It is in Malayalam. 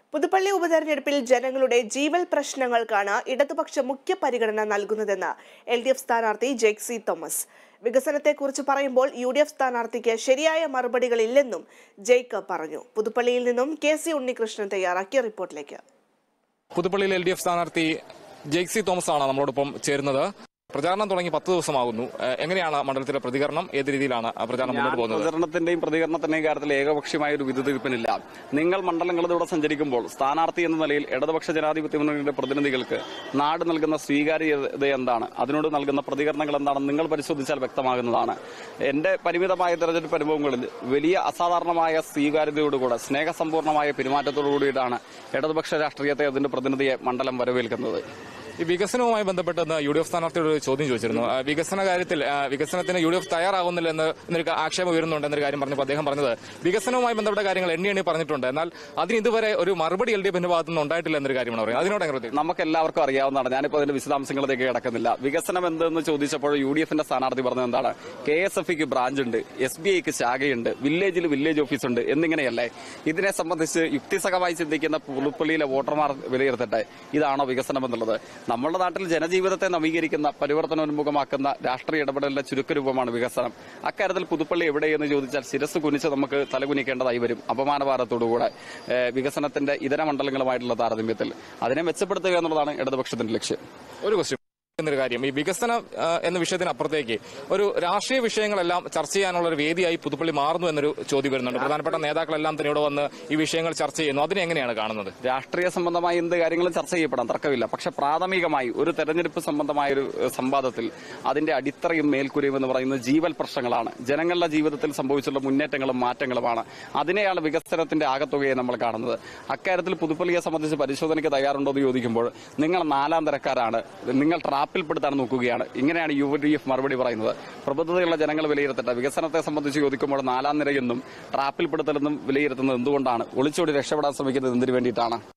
പുതുപ്പള്ളി ഉപതെരഞ്ഞെടുപ്പിൽ ജനങ്ങളുടെ ജീവൽ പ്രശ്നങ്ങൾക്കാണ് ഇടതുപക്ഷ മുഖ്യ പരിഗണന നൽകുന്നതെന്ന് എൽ ഡി എഫ് സ്ഥാനാർത്ഥി ജെക്സി തോമസ് വികസനത്തെക്കുറിച്ച് പറയുമ്പോൾ യു ഡി എഫ് സ്ഥാനാർത്ഥിക്ക് ശരിയായ മറുപടികളില്ലെന്നും ജെയ്ക്ക് പറഞ്ഞു പുതുപ്പള്ളിയിൽ നിന്നും കെ സി ഉണ്ണികൃഷ്ണൻ തയ്യാറാക്കിയ റിപ്പോർട്ടിലേക്ക് പുതുപ്പള്ളിയിൽ എൽ ഡി എഫ് സ്ഥാനാർത്ഥി ജെയ്ക്സി തോമസ് ആണ് നമ്മളോടൊപ്പം ചേരുന്നത് പ്രചാരണം തുടങ്ങി പത്ത് ദിവസമാകുന്നു ഏഹ് എങ്ങനെയാണ് മണ്ഡലത്തിലെ പ്രതികരണം ഏത് രീതിയിലാണ് ആ പ്രചാരണം മുന്നോട്ട് പോകുന്നത് പ്രചരണത്തിന്റെയും പ്രതികരണത്തിന്റെയും കാര്യത്തിൽ ഏകപക്ഷീയമായ ഒരു വിധതീർപ്പിനില്ല നിങ്ങൾ മണ്ഡലങ്ങളിലൂടെ സഞ്ചരിക്കുമ്പോൾ സ്ഥാനാർത്ഥി എന്ന നിലയിൽ ഇടതുപക്ഷ ജനാധിപത്യ മുന്നണിയുടെ പ്രതിനിധികൾക്ക് നാട് നൽകുന്ന സ്വീകാര്യത എന്താണ് അതിനോട് നൽകുന്ന പ്രതികരണങ്ങൾ എന്താണെന്ന് നിങ്ങൾ പരിശോധിച്ചാൽ വ്യക്തമാകുന്നതാണ് എന്റെ പരിമിതമായ തെരഞ്ഞെടുപ്പ് അനുഭവങ്ങളിൽ വലിയ അസാധാരണമായ സ്വീകാര്യതയോടുകൂടെ സ്നേഹസമ്പൂർണമായ പെരുമാറ്റത്തോടുകൂടിയിട്ടാണ് ഇടതുപക്ഷ രാഷ്ട്രീയത്തെ അതിന്റെ പ്രതിനിധിയെ മണ്ഡലം വരവേൽക്കുന്നത് ഈ വികസനവുമായി ബന്ധപ്പെട്ട് ഇന്ന് യു ഡി എഫ് സ്ഥാനാർത്ഥിയോട് ഒരു ചോദ്യം ചോദിച്ചിരുന്നു ആ, വികസന കാര്യത്തിൽ ആ, വികസനത്തിന് യു ഡി എഫ് തയ്യാറാകുന്നില്ല എന്ന് എന്നൊരു ആക്ഷേപം ഉയരുന്നുണ്ട് എന്നൊരു കാര്യം പറഞ്ഞപ്പോൾ അദ്ദേഹം പറഞ്ഞത് വികസനവുമായി ബന്ധപ്പെട്ട കാര്യങ്ങൾ എണ്ണി എണ്ണി പറഞ്ഞിട്ടുണ്ട് എന്നാൽ അതിന് ഇതുവരെ ഒരു മറുപടി എൽ ഡി എഫിന്റെ ഭാഗത്തു നിന്ന് ഉണ്ടായിട്ടില്ല എന്നൊരു കാര്യമാണ് പറയുന്നത് അതിനോട് എങ്ങനെ പ്രതികരിക്കും? നമുക്ക് എല്ലാവർക്കും അറിയാവുന്നതാണ് ഞാനിപ്പോൾ അതിന്റെ വിശദാംശങ്ങളിലേക്ക് കിടക്കുന്നില്ല വികസനം എന്തെന്ന് ചോദിച്ചപ്പോൾ യു ഡി എഫിന്റെ സ്ഥാനാർത്ഥി പറഞ്ഞത് എന്താണ് കെ എസ് എഫ് ബ്രാഞ്ച് ഉണ്ട് എസ് ബി ഐക്ക് ശാഖയുണ്ട് വില്ലേജിൽ വില്ലേജ് ഓഫീസ് ഉണ്ട് എന്നിങ്ങനെയല്ലേ ഇതിനെ സംബന്ധിച്ച് യുക്തിസഹമായി ചിന്തിക്കുന്ന പുതുപ്പള്ളിയിലെ വോട്ടർമാർ വിലയിരുത്തട്ടെ ഇതാണോ വികസനം എന്നുള്ളത് നമ്മുടെ നാട്ടിൽ ജനജീവിതത്തെ നവീകരിക്കുന്ന പരിവർത്തനോന്മുഖമാക്കുന്ന രാഷ്ട്രീയ ഇടപെടലിന്റെ ചുരുക്കരൂപമാണ് വികസനം അക്കാര്യത്തിൽ പുതുപ്പള്ളി എവിടെയെന്ന് ചോദിച്ചാൽ ശിരസ് കുനിച്ച് നമുക്ക് തലകുനിക്കേണ്ടതായി വരും അപമാനഭാരത്തോടുകൂടെ ഏഹ്, വികസനത്തിന്റെ ഇതര മണ്ഡലങ്ങളുമായിട്ടുള്ള താരതമ്യത്തിൽ അതിനെ മെച്ചപ്പെടുത്തുക എന്നുള്ളതാണ് ഇടതുപക്ഷത്തിന്റെ ലക്ഷ്യം ഒരു ക്വസ്റ്റ്യൻ എന്നൊരു കാര്യം ഈ വികസനം ആ, എന്ന വിഷയത്തിനപ്പുറത്തേക്ക് ഒരു രാഷ്ട്രീയ വിഷയങ്ങളെല്ലാം ചർച്ച ചെയ്യാനുള്ള ഒരു വേദിയായി പുതുപ്പള്ളി മാറുന്നു എന്നൊരു ചോദ്യം വരുന്നുണ്ട് പ്രധാനപ്പെട്ട നേതാക്കളെല്ലാം തന്നെ ഇവിടെ വന്ന് ഈ വിഷയങ്ങൾ ചർച്ച ചെയ്യുന്നു അതിനെ എങ്ങനെയാണ് കാണുന്നത് രാഷ്ട്രീയ സംബന്ധമായ എന്ത് കാര്യങ്ങളും ചർച്ച ചെയ്യപ്പെടാം തർക്കമില്ല പക്ഷെ പ്രാഥമികമായി ഒരു തെരഞ്ഞെടുപ്പ് സംബന്ധമായ ഒരു ഏഹ്, സംവാദത്തിൽ അതിന്റെ അടിത്തറയും മേൽക്കൂരയും എന്ന് പറയുന്നത് ജീവൽ പ്രശ്നങ്ങളാണ് ജനങ്ങളുടെ ജീവിതത്തിൽ സംഭവിച്ചുള്ള മുന്നേറ്റങ്ങളും മാറ്റങ്ങളുമാണ് അതിനെയാണ് വികസനത്തിന്റെ ആകത്തുകയെ നമ്മൾ കാണുന്നത് അക്കാര്യത്തിൽ പുതുപ്പള്ളിയെ സംബന്ധിച്ച് പരിശോധനയ്ക്ക് തയ്യാറുണ്ടോ എന്ന് ചോദിക്കുമ്പോൾ നിങ്ങൾ നാലാം തരക്കാരാണ് നിങ്ങൾ ട്രാപ്പിൽപ്പെടുത്താൻ നോക്കുകയാണ് ഇങ്ങനെയാണ് യു ഡി എഫ് മറുപടി പറയുന്നത് പ്രബുദ്ധതയുള്ള ജനങ്ങൾ വിലയിരുത്തട്ടെ വികസനത്തെ സംബന്ധിച്ച് ചോദിക്കുമ്പോൾ നാലാം നിരയെന്നും ട്രാപ്പിൽപ്പെടുത്തലെന്നും വിലയിരുത്തുന്നത് എന്തുകൊണ്ടാണ് ഒളിച്ചോടി രക്ഷപ്പെടാൻ ശ്രമിക്കുന്നത് എന്തിനു വേണ്ടിയിട്ടാണ്